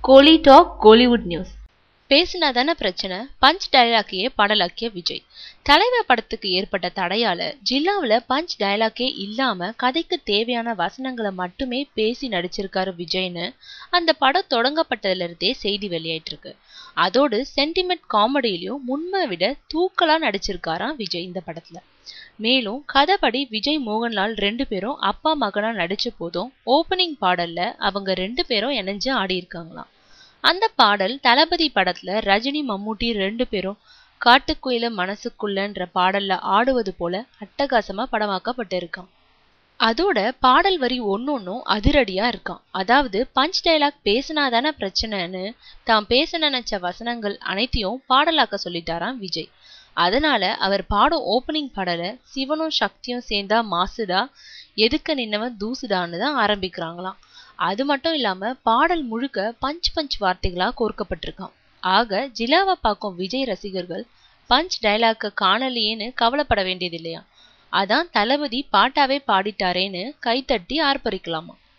கோலி talk Kollywood news பேசினாதான பிரச்சனை punch டயலாக்கையே பாடலாக்கிய Vijay தலைவர் படத்துக்கு ஏற்பட்ட தடையால ஜில்லாவுல பஞ்ச் டயலாக்கே இல்லாம கதைக்கு தேவையான வசனங்களை மட்டுமே பேசி நடிச்சிருக்காரு விஜய்னு அந்த படம் தொடங்கப்பட்டதுல இருந்தே செய்தி வெளியாயிட்டு இருக்கு அதோடு சென்டிமெண்ட் காமெடியிலையும் முன்மை விட தூக்கலா நடிச்சிருக்காராம் விஜய் இந்த படத்துல மேலும் கதைப்படி விஜய் மோகன்லால் ரெண்டு பேரும் அப்பா மகனா நடிச்ச போதும் ஓப்பனிங் பாடல்ல அவங்க ரெண்டு பேரும் இணைஞ்சு ஆடி இருக்காங்களாம் அந்த பாடல் தளபதி படத்துல ரஜினி மம்மூட்டி ரெண்டு பேரும் காட்டுக்குயில மனசுக்குள்ளன்ற பாடல்ல ஆடுவது போல அட்டகாசமா படமாக்கப்பட்டிருக்கான் அதோட பாடல் வரி ஒன்னொன்னும் அதிரடியா இருக்கான் அதாவது பஞ்ச் டைலாக் பேசினாதானே பிரச்சனைன்னு தான் பேச நினைச்ச வசனங்கள் அனைத்தையும் பாடலாக்க சொல்லிட்டாராம் விஜய் அதனால அவர் பாடும் ஓப்பனிங் பாடலை சிவனும் சக்தியும் சேர்ந்தா மாசுடா எதுக்க நின்னவன் தூசுடான்னு தான் ஆரம்பிக்கிறாங்களாம் அது மட்டும் இல்லாம பாடல் முழுக்க பஞ்ச் பஞ்ச் வார்த்தைகளா கோர்க்கப்பட்டிருக்கான் ஆக ஜிலாவை பார்க்கும் விஜய் ரசிகர்கள் பஞ்ச் டைலாக்க காணலையேன்னு கவலைப்பட வேண்டியது இல்லையா அதான் தளபதி பாட்டாவே பாடிட்டாரேன்னு கைத்தட்டி ஆர்ப்பரிக்கலாமா